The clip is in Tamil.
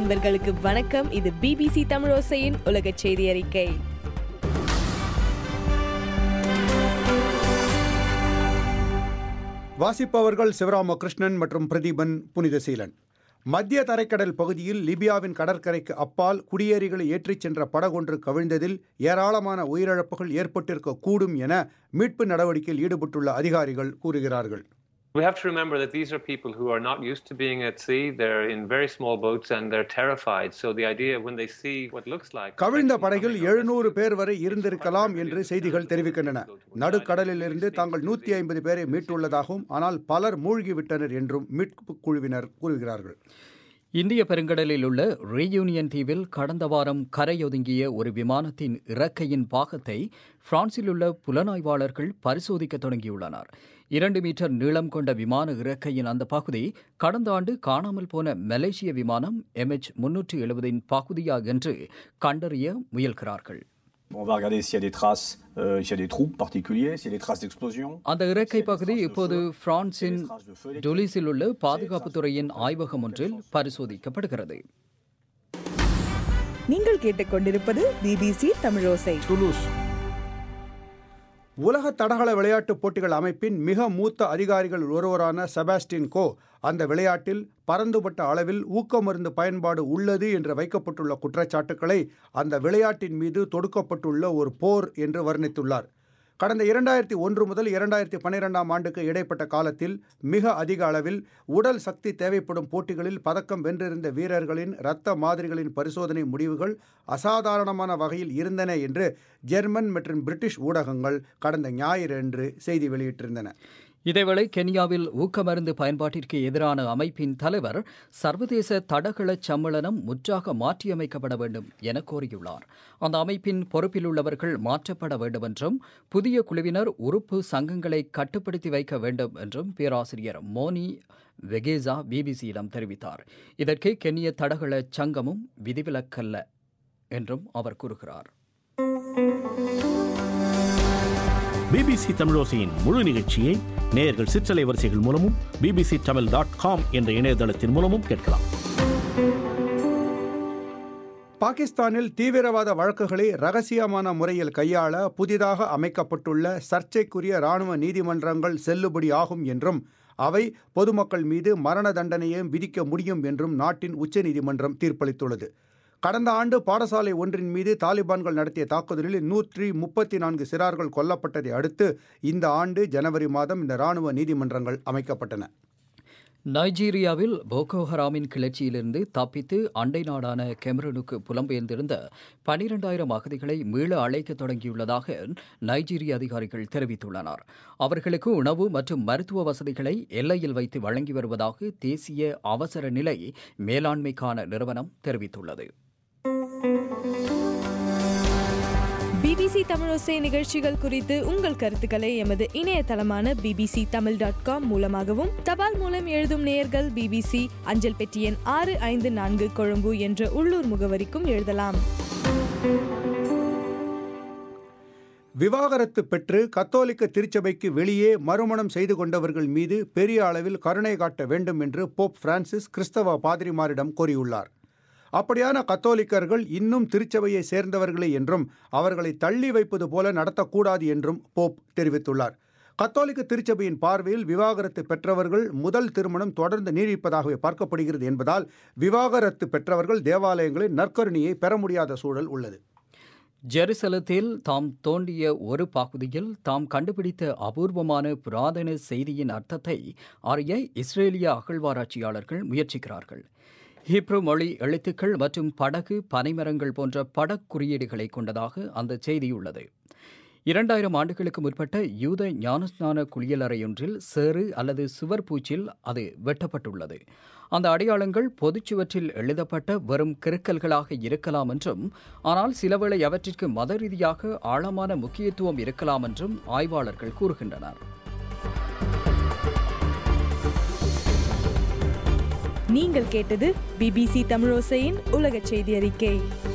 நண்பர்களுக்கு வணக்கம் இது பிபிசி தமிழோசையின் உலக செய்தி அறிக்கை வாசிப்பவர்கள் சிவராமகிருஷ்ணன் மற்றும் பிரதீபன் புனிதசீலன் மத்திய தரைக்கடல் பகுதியில் லிபியாவின் கடற்கரைக்கு அப்பால் குடியேறிகளை ஏற்றிச் சென்ற படகொன்று கவிழ்ந்ததில் ஏராளமான உயிரிழப்புகள் ஏற்பட்டிருக்க கூடும் என மீட்பு நடவடிக்கையில் ஈடுபட்டுள்ள அதிகாரிகள் கூறுகிறார்கள் We have to remember that these are people who are not used to being at sea. They're in very small boats and they're terrified. So the idea when they see what looks like கவிழ்ந்த படகில் எழுநூறு பேர் வரை இருந்திருக்கலாம் என்று செய்திகள் தெரிவிக்கின்றன நடுக்கடலிலிருந்து தாங்கள் நூற்றி ஐம்பது பேரை மீட்டுள்ளதாகவும் ஆனால் பலர் மூழ்கிவிட்டனர் என்றும் மீட்பு குழுவினர் கூறுகிறார்கள் இந்திய பெருங்கடலில் உள்ள ரீயூனியன் தீவில் கடந்த வாரம் கரையொதுங்கிய ஒரு விமானத்தின் இறக்கையின் பாகத்தை பிரான்சில் உள்ள புலனாய்வாளர்கள் பரிசோதிக்க தொடங்கியுள்ளனர் இரண்டு மீட்டர் நீளம் கொண்ட விமான இறக்கையின் அந்த பகுதி கடந்த ஆண்டு காணாமல் போன மலேசிய விமானம் எம்எச் முன்னூற்று எழுபதின் பகுதியா என்று கண்டறிய முயல்கிறார்கள் On va regarder s'il y a des traces, euh, s'il y a des trous particuliers, s'il y a des traces d'explosion. அந்த இறக்கை பகுதி இப்போது பிரான்சின் டொலிஸில் உள்ள பாதுகாப்புத்துறையின் ஆய்வகம் ஒன்றில் பரிசோதிக்கப்படுகிறது நீங்கள் கேட்டுக்கொண்டிருப்பது பிபிசி தமிழோசை உலக தடகள விளையாட்டுப் போட்டிகள் அமைப்பின் மிக மூத்த அதிகாரிகள் ஒருவரான செபாஸ்டின் கோ அந்த விளையாட்டில் பரந்துபட்ட அளவில் ஊக்கமருந்து பயன்பாடு உள்ளது என்று வைக்கப்பட்டுள்ள குற்றச்சாட்டுக்களை அந்த விளையாட்டின் மீது தொடுக்கப்பட்டுள்ள ஒரு போர் என்று வர்ணித்துள்ளார் கடந்த இரண்டாயிரத்தி ஒன்று முதல் இரண்டாயிரத்தி பன்னிரெண்டாம் ஆண்டுக்கு இடைப்பட்ட காலத்தில் மிக அதிக அளவில் உடல் சக்தி தேவைப்படும் போட்டிகளில் பதக்கம் வென்றிருந்த வீரர்களின் இரத்த மாதிரிகளின் பரிசோதனை முடிவுகள் அசாதாரணமான வகையில் இருந்தன என்று ஜெர்மன் மற்றும் பிரிட்டிஷ் ஊடகங்கள் கடந்த ஞாயிறன்று செய்தி வெளியிட்டிருந்தன இதேவேளை கென்யாவில் ஊக்கமருந்து பயன்பாட்டிற்கு எதிரான அமைப்பின் தலைவர் சர்வதேச தடகள சம்மேளனம் முற்றாக மாற்றியமைக்கப்பட வேண்டும் என கோரியுள்ளார் அந்த அமைப்பின் பொறுப்பில் உள்ளவர்கள் மாற்றப்பட வேண்டும் என்றும் புதிய குழுவினர் உறுப்பு சங்கங்களை கட்டுப்படுத்தி வைக்க வேண்டும் என்றும் பேராசிரியர் மோனி வெகேசா பிபிசியிடம் தெரிவித்தார் இதற்கு கென்ய தடகள சங்கமும் விதிவிலக்கல்ல என்றும் அவர் கூறுகிறார் பிபிசி தமிழோசையின் முழு நிகழ்ச்சியை நேயர்கள் சிற்றலை வரிசைகள் மூலமும் பிபிசி தமிழ் டாட் காம் என்ற இணையதளத்தின் மூலமும் கேட்கலாம் பாகிஸ்தானில் தீவிரவாத வழக்குகளை ரகசியமான முறையில் கையாள புதிதாக அமைக்கப்பட்டுள்ள சர்ச்சைக்குரிய இராணுவ நீதிமன்றங்கள் செல்லுபடியாகும் என்றும் அவை பொதுமக்கள் மீது மரண தண்டனையும் விதிக்க முடியும் என்றும் நாட்டின் உச்சநீதிமன்றம் தீர்ப்பளித்துள்ளது கடந்த ஆண்டு பாடசாலை ஒன்றின் மீது தாலிபான்கள் நடத்திய தாக்குதலில் நூற்றி முப்பத்தி நான்கு சிறார்கள் கொல்லப்பட்டதை அடுத்து இந்த ஆண்டு ஜனவரி மாதம் இந்த இராணுவ நீதிமன்றங்கள் அமைக்கப்பட்டன நைஜீரியாவில் போகோ ஹராமின் கிளர்ச்சியிலிருந்து தப்பித்து அண்டை நாடான கெமரனுக்கு புலம்பெயர்ந்திருந்த பனிரெண்டாயிரம் அகதிகளை மீள அழைக்க தொடங்கியுள்ளதாக நைஜீரிய அதிகாரிகள் தெரிவித்துள்ளனர் அவர்களுக்கு உணவு மற்றும் மருத்துவ வசதிகளை எல்லையில் வைத்து வழங்கி வருவதாக தேசிய அவசர நிலை மேலாண்மைக்கான நிறுவனம் தெரிவித்துள்ளது பிபிசி தமிழோசை நிகழ்ச்சிகள் குறித்து உங்கள் கருத்துக்களை எமது இணையதளமான பிபிசி தமிழ் டாட் காம் மூலமாகவும் தபால் மூலம் எழுதும் நேயர்கள் பிபிசி அஞ்சல் பெட்டி எண் ஆறு ஐந்து நான்கு கொழும்பு என்ற உள்ளூர் முகவரிக்கும் எழுதலாம் விவாகரத்து பெற்று கத்தோலிக்க திருச்சபைக்கு வெளியே மறுமணம் செய்து கொண்டவர்கள் மீது பெரிய அளவில் கருணை காட்ட வேண்டும் என்று போப் பிரான்சிஸ் கிறிஸ்தவ பாதிரிமாரிடம் கோரியுள்ளார் அப்படியான கத்தோலிக்கர்கள் இன்னும் திருச்சபையை சேர்ந்தவர்களே என்றும் அவர்களை தள்ளி வைப்பது போல நடத்தக்கூடாது என்றும் போப் தெரிவித்துள்ளார் கத்தோலிக்க திருச்சபையின் பார்வையில் விவாகரத்து பெற்றவர்கள் முதல் திருமணம் தொடர்ந்து நீடிப்பதாகவே பார்க்கப்படுகிறது என்பதால் விவாகரத்து பெற்றவர்கள் தேவாலயங்களில் நற்கருணியை பெற முடியாத சூழல் உள்ளது ஜெருசலத்தில் தாம் தோண்டிய ஒரு பகுதியில் தாம் கண்டுபிடித்த அபூர்வமான புராதன செய்தியின் அர்த்தத்தை அறிய இஸ்ரேலிய அகழ்வாராய்ச்சியாளர்கள் முயற்சிக்கிறார்கள் ஹீப்ரு மொழி எழுத்துக்கள் மற்றும் படகு பனைமரங்கள் போன்ற படக்குறியீடுகளை கொண்டதாக அந்த செய்தியுள்ளது இரண்டாயிரம் ஆண்டுகளுக்கு முற்பட்ட யூத ஞானஸ்நான குளியலறையொன்றில் சேறு அல்லது சுவர் பூச்சில் அது வெட்டப்பட்டுள்ளது அந்த அடையாளங்கள் பொதுச்சுவற்றில் எழுதப்பட்ட வெறும் கிறுக்கல்களாக இருக்கலாம் என்றும் ஆனால் சிலவேளை அவற்றிற்கு மத ரீதியாக ஆழமான முக்கியத்துவம் இருக்கலாம் என்றும் ஆய்வாளர்கள் கூறுகின்றனர் நீங்கள் கேட்டது பிபிசி தமிழோசையின் உலக செய்தி அறிக்கை